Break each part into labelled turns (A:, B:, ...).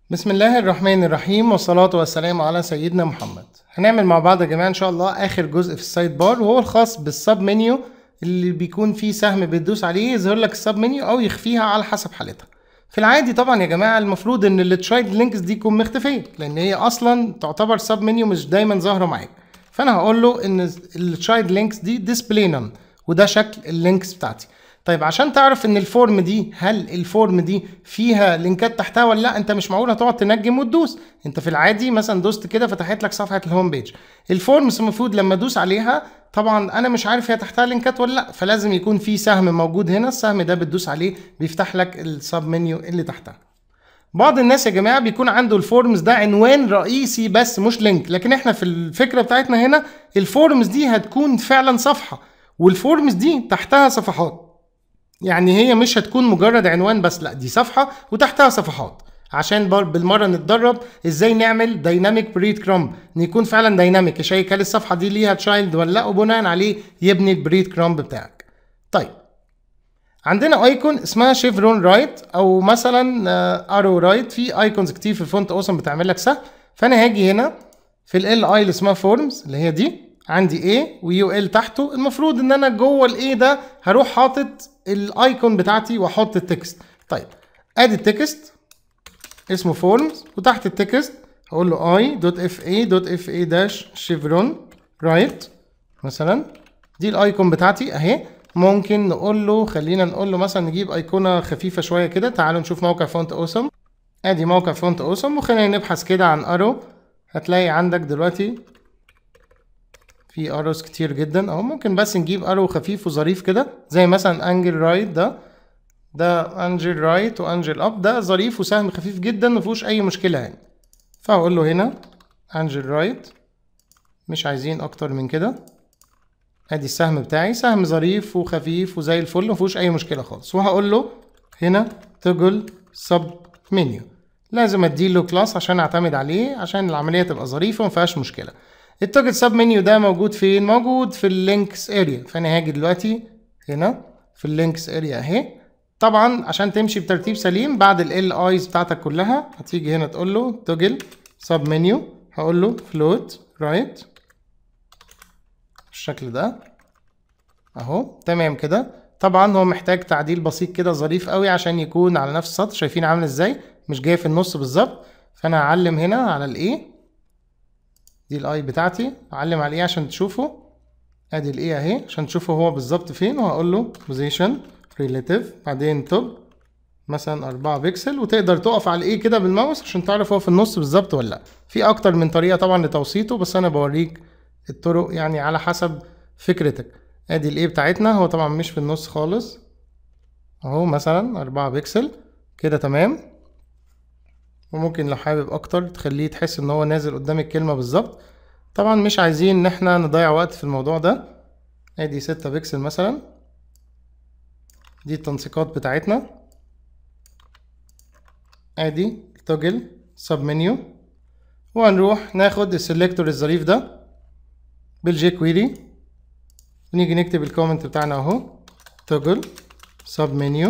A: بسم الله الرحمن الرحيم والصلاة والسلام على سيدنا محمد هنعمل مع بعض يا جماعة إن شاء الله آخر جزء في السايد بار وهو الخاص بالسب منيو اللي بيكون فيه سهم بتدوس عليه يظهر لك السب منيو أو يخفيها على حسب حالتها في العادي طبعا يا جماعة المفروض إن التشايلد لينكس دي تكون مختفية لأن هي أصلا تعتبر سب منيو مش دايما ظاهرة معاك فأنا هقول له إن التشايلد لينكس دي ديسبلاي نون وده شكل اللينكس بتاعتي طيب عشان تعرف ان الفورم دي هل الفورم دي فيها لينكات تحتها ولا لا انت مش معقول هتقعد تنجم وتدوس انت في العادي مثلا دوست كده فتحت لك صفحه الهوم بيج الفورمز المفروض لما ادوس عليها طبعا انا مش عارف هي تحتها لينكات ولا لا فلازم يكون في سهم موجود هنا السهم ده بتدوس عليه بيفتح لك السب منيو اللي تحتها بعض الناس يا جماعه بيكون عنده الفورمز ده عنوان رئيسي بس مش لينك لكن احنا في الفكره بتاعتنا هنا الفورمز دي هتكون فعلا صفحه والفورمز دي تحتها صفحات يعني هي مش هتكون مجرد عنوان بس لا دي صفحه وتحتها صفحات عشان بالمره نتدرب ازاي نعمل دايناميك بريد كرامب ان يكون فعلا دايناميك يشيك هل الصفحه دي ليها تشايلد ولا لا وبناء عليه يبني البريد كرامب بتاعك طيب عندنا ايكون اسمها شيفرون رايت او مثلا ارو رايت في ايكونز كتير في الفونت اوسم بتعمل لك سهم فانا هاجي هنا في ال اي اللي اسمها فورمز اللي هي دي عندي A ويو ال تحته المفروض ان انا جوه الاي ده هروح حاطط الايكون بتاعتي واحط التكست طيب ادي التكست اسمه فورمز وتحت التكست هقول له اي دوت اف اي دوت اف اي داش شيفرون رايت مثلا دي الايكون بتاعتي اهي ممكن نقول له خلينا نقول له مثلا نجيب ايقونه خفيفه شويه كده تعالوا نشوف موقع فونت اوسم ادي موقع فونت اوسم وخلينا نبحث كده عن ارو هتلاقي عندك دلوقتي في اروز كتير جدا اهو ممكن بس نجيب ارو خفيف وظريف كده زي مثلا انجل رايت ده ده انجل رايت وانجل اب ده ظريف وسهم خفيف جدا مفيهوش اي مشكله يعني فهقول له هنا انجل رايت مش عايزين اكتر من كده ادي السهم بتاعي سهم ظريف وخفيف وزي الفل مفيهوش اي مشكله خالص وهقول له هنا تجل سب منيو لازم اديله كلاس عشان اعتمد عليه عشان العمليه تبقى ظريفه ومفيهاش مشكله التوجل سب منيو ده موجود فين موجود في اللينكس اريا فانا هاجي دلوقتي هنا في اللينكس اريا اهي طبعا عشان تمشي بترتيب سليم بعد ال ايز بتاعتك كلها هتيجي هنا تقول له توجل سب منيو هقول له فلوت رايت بالشكل ده اهو تمام كده طبعا هو محتاج تعديل بسيط كده ظريف قوي عشان يكون على نفس السطر شايفين عامل ازاي مش جاي في النص بالظبط فانا هعلم هنا على الايه دي الاي بتاعتي اعلم عليه عشان تشوفوا ادي الاي اهي عشان تشوفوا هو بالظبط فين وهقول له بوزيشن ريليتيف بعدين توب مثلا 4 بكسل وتقدر تقف على الايه كده بالماوس عشان تعرف هو في النص بالظبط ولا لا في اكتر من طريقه طبعا لتوسيطه بس انا بوريك الطرق يعني على حسب فكرتك ادي الايه بتاعتنا هو طبعا مش في النص خالص اهو مثلا 4 بكسل كده تمام وممكن لو حابب اكتر تخليه تحس ان هو نازل قدام الكلمه بالظبط طبعا مش عايزين ان احنا نضيع وقت في الموضوع ده ادي ستة بكسل مثلا دي التنسيقات بتاعتنا ادي توجل سب منيو وهنروح ناخد السلكتور الظريف ده بالجي كويري ونيجي نكتب الكومنت بتاعنا اهو توجل سب منيو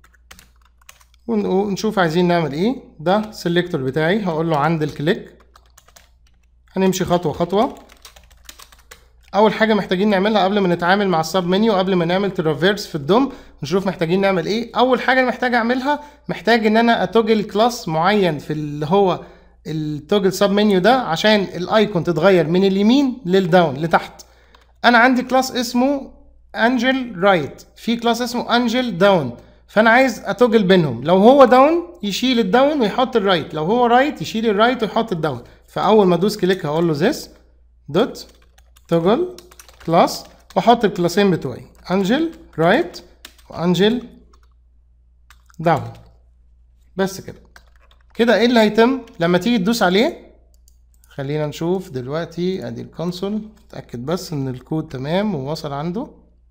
A: ونشوف عايزين نعمل ايه ده سيلكتور بتاعي هقول له عند الكليك هنمشي خطوه خطوه اول حاجه محتاجين نعملها قبل ما نتعامل مع السب منيو قبل ما نعمل ترافيرس في الدوم نشوف محتاجين نعمل ايه اول حاجه محتاج اعملها محتاج ان انا اتوجل كلاس معين في اللي هو التوجل سب منيو ده عشان الايكون تتغير من اليمين للداون لتحت انا عندي كلاس اسمه انجل رايت في كلاس اسمه انجل داون فانا عايز اتوجل بينهم لو هو داون يشيل الداون ويحط الرايت لو هو رايت يشيل الرايت ويحط الداون فاول ما ادوس كليك هقول له this دوت توجل كلاس واحط الكلاسين بتوعي انجل رايت وانجل داون بس كده كده ايه اللي هيتم لما تيجي تدوس عليه خلينا نشوف دلوقتي ادي الكونسول اتاكد بس ان الكود تمام ووصل عنده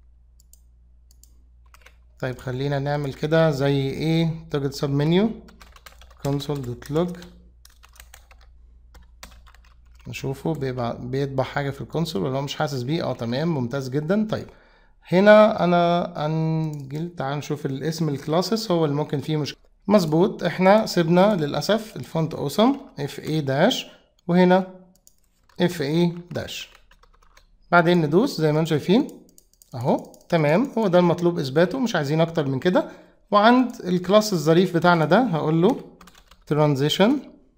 A: طيب خلينا نعمل كده زي ايه توجد سب منيو console دوت لوج نشوفه بيبقى بيطبع حاجة في الكونسول ولا هو مش حاسس بيه اه تمام ممتاز جدا طيب هنا انا انجل تعال نشوف الاسم الكلاسز هو اللي ممكن فيه مشكلة مظبوط احنا سيبنا للاسف الفونت اوسم اف اي داش وهنا اف اي داش بعدين ندوس زي ما انتم شايفين اهو تمام هو ده المطلوب اثباته مش عايزين اكتر من كده وعند الكلاس الظريف بتاعنا ده هقول له ترانزيشن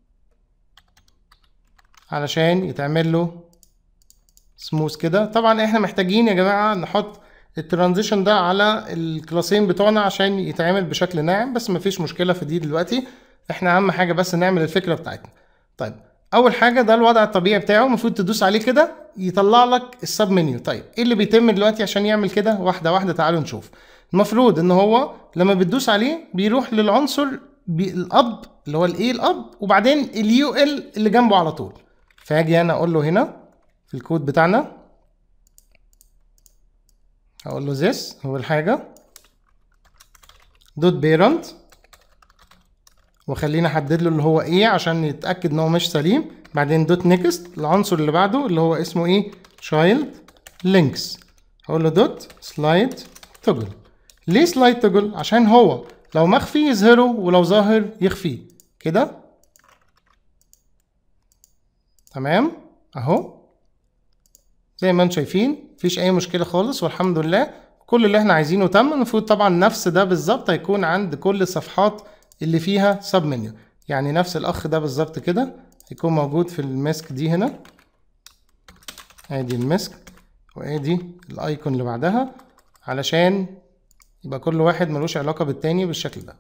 A: علشان يتعمل له سموث كده طبعا احنا محتاجين يا جماعه نحط الترانزيشن ده على الكلاسين بتوعنا عشان يتعمل بشكل ناعم بس مفيش مشكله في دي دلوقتي احنا اهم حاجه بس نعمل الفكره بتاعتنا طيب اول حاجه ده الوضع الطبيعي بتاعه المفروض تدوس عليه كده يطلع لك السب منيو طيب ايه اللي بيتم دلوقتي عشان يعمل كده واحده واحده تعالوا نشوف المفروض ان هو لما بتدوس عليه بيروح للعنصر بي الاب اللي هو الايه الاب وبعدين اليو ال اللي جنبه على طول فاجي انا اقول له هنا في الكود بتاعنا هقول له this اول حاجه دوت بيرنت وخلينا احدد له اللي هو ايه عشان يتاكد ان هو مش سليم بعدين دوت نيكست العنصر اللي بعده اللي هو اسمه ايه child links هقول له دوت سلايد توجل ليه سلايد توجل عشان هو لو مخفي يظهره ولو ظاهر يخفيه كده تمام اهو زي ما انتم شايفين مفيش اي مشكله خالص والحمد لله كل اللي احنا عايزينه تم المفروض طبعا نفس ده بالظبط هيكون عند كل الصفحات اللي فيها سب منيو يعني نفس الاخ ده بالظبط كده هيكون موجود في المسك دي هنا ادي المسك وادي الايكون اللي بعدها علشان يبقى كل واحد ملوش علاقة بالتاني بالشكل ده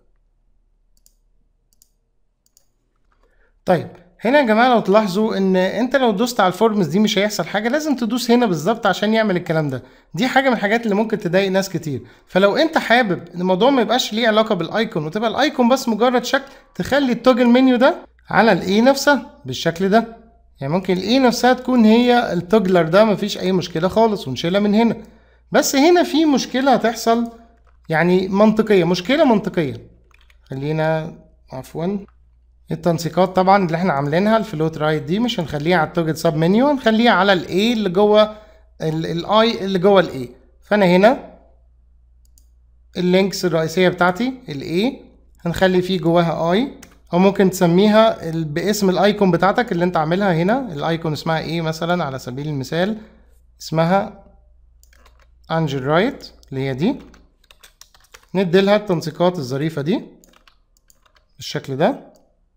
A: طيب هنا يا جماعة لو تلاحظوا ان انت لو دوست على الفورمز دي مش هيحصل حاجة لازم تدوس هنا بالظبط عشان يعمل الكلام ده دي حاجة من الحاجات اللي ممكن تضايق ناس كتير فلو انت حابب ان الموضوع ما يبقاش ليه علاقة بالايكون وتبقى الايكون بس مجرد شكل تخلي التوجل منيو ده على الاي نفسها بالشكل ده يعني ممكن الاي نفسها تكون هي التوجلر ده مفيش اي مشكلة خالص ونشيلها من هنا بس هنا في مشكلة هتحصل يعني منطقية مشكلة منطقية خلينا عفوا التنسيقات طبعا اللي احنا عاملينها الفلوت رايت دي مش هنخليها على التوجد سب منيو هنخليها على الاي اللي جوه الاي اللي جوه الاي فانا هنا اللينكس الرئيسية بتاعتي الاي هنخلي فيه جواها اي او ممكن تسميها باسم الايكون بتاعتك اللي انت عاملها هنا الايكون اسمها ايه مثلا على سبيل المثال اسمها انجل رايت اللي هي دي نديلها التنسيقات الظريفة دي بالشكل ده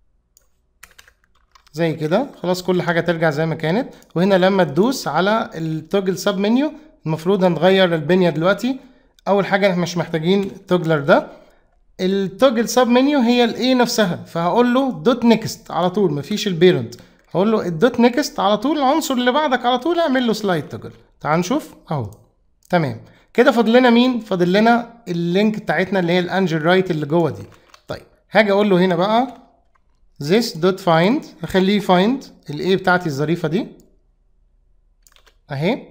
A: زي كده خلاص كل حاجة ترجع زي ما كانت وهنا لما تدوس على التوجل سب منيو المفروض هنغير البنية دلوقتي أول حاجة احنا مش محتاجين التوجلر ده التوجل سب منيو هي الايه نفسها فهقول له دوت نيكست على طول مفيش البيرنت هقول له الدوت نيكست على طول العنصر اللي بعدك على طول اعمل له سلايد توجل تعال نشوف اهو تمام كده فاضل لنا مين فاضل لنا اللينك بتاعتنا اللي هي الانجل رايت اللي جوه دي طيب هاجي اقول له هنا بقى this dot find هخليه find الايه بتاعتي الظريفه دي اهي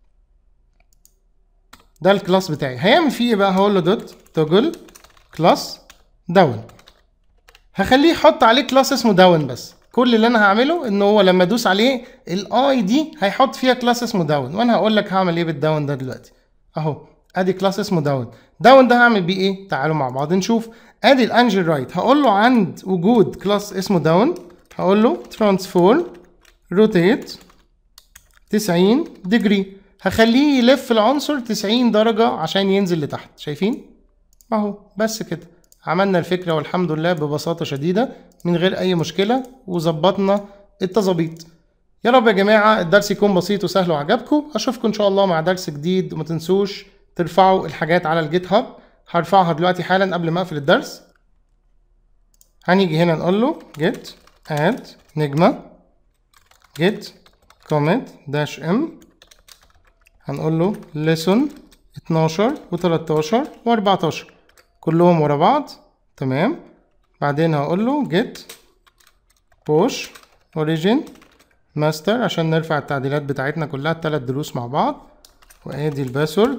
A: ده الكلاس بتاعي هيعمل فيه ايه بقى هقول له دوت توجل كلاس داون هخليه يحط عليه كلاس اسمه داون بس كل اللي انا هعمله ان هو لما ادوس عليه الاي دي هيحط فيها كلاس اسمه داون وانا هقول لك هعمل ايه بالداون ده دلوقتي اهو ادي كلاس اسمه داون داون ده هعمل بيه ايه تعالوا مع بعض نشوف ادي الانجل رايت هقول له عند وجود كلاس اسمه داون هقول له ترانسفورم روتيت 90 ديجري هخليه يلف العنصر 90 درجة عشان ينزل لتحت شايفين اهو بس كده عملنا الفكرة والحمد لله ببساطة شديدة من غير أي مشكلة وظبطنا التظابيط يا رب يا جماعة الدرس يكون بسيط وسهل وعجبكم أشوفكم إن شاء الله مع درس جديد وما تنسوش ترفعوا الحاجات على الجيت هاب هرفعها دلوقتي حالا قبل ما أقفل الدرس هنيجي هنا نقول له get add نجمة get comment dash m هنقول له lesson 12 و13 و14 كلهم ورا بعض تمام بعدين هقول له get push origin master عشان نرفع التعديلات بتاعتنا كلها التلات دروس مع بعض وادي الباسورد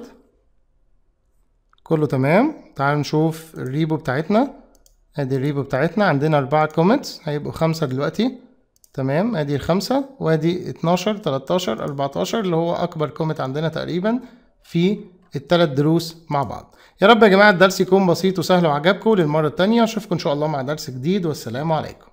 A: كله تمام تعالوا نشوف الريبو بتاعتنا ادي الريبو بتاعتنا عندنا اربعة كومنتس هيبقوا خمسة دلوقتي تمام ادي الخمسة وادي اتناشر تلاتاشر اربعتاشر اللي هو اكبر كومنت عندنا تقريبا في الثلاث دروس مع بعض يا رب يا جماعة الدرس يكون بسيط وسهل وعجبكم للمرة التانية أشوفكم إن شاء الله مع درس جديد والسلام عليكم